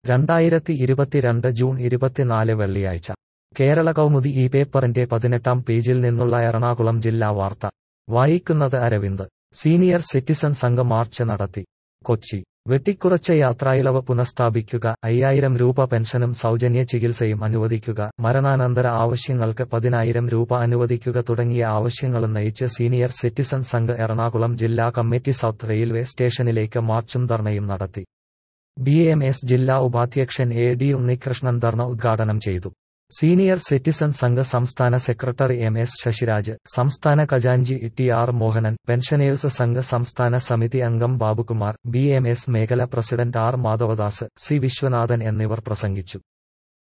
രണ്ടായിരത്തി ഇരുപത്തിരണ്ട് ജൂൺ ഇരുപത്തിനാല് വെള്ളിയാഴ്ച കേരള കൗമുദി ഈ പേപ്പറിന്റെ പതിനെട്ടാം പേജിൽ നിന്നുള്ള എറണാകുളം ജില്ലാ വാർത്ത വായിക്കുന്നത് അരവിന്ദ് സീനിയർ സിറ്റിസൺ സംഘം മാർച്ച് നടത്തി കൊച്ചി വെട്ടിക്കുറച്ച യാത്രായിളവ് പുനഃസ്ഥാപിക്കുക അയ്യായിരം രൂപ പെൻഷനും സൗജന്യ ചികിത്സയും അനുവദിക്കുക മരണാനന്തര ആവശ്യങ്ങൾക്ക് പതിനായിരം രൂപ അനുവദിക്കുക തുടങ്ങിയ ആവശ്യങ്ങളുന്നയിച്ച് സീനിയർ സിറ്റിസൺ സംഘ് എറണാകുളം ജില്ലാ കമ്മിറ്റി സൗത്ത് റെയിൽവേ സ്റ്റേഷനിലേക്ക് മാർച്ചും ധർണയും നടത്തി ബി എം എസ് ജില്ലാ ഉപാധ്യക്ഷൻ എ ഡി ഉണ്ണികൃഷ്ണൻ ധർണ ഉദ്ഘാടനം ചെയ്തു സീനിയർ സിറ്റിസൺ സംഘ സംസ്ഥാന സെക്രട്ടറി എം എസ് ശശിരാജ് സംസ്ഥാന ഖജാൻജി ടി ആർ മോഹനൻ പെൻഷനേഴ്സ് സംഘ സംസ്ഥാന സമിതി അംഗം ബാബുകുമാർ ബി എം എസ് മേഖല president R Madhavadas C Viswanathan എന്നിവർ പ്രസംഗിച്ചു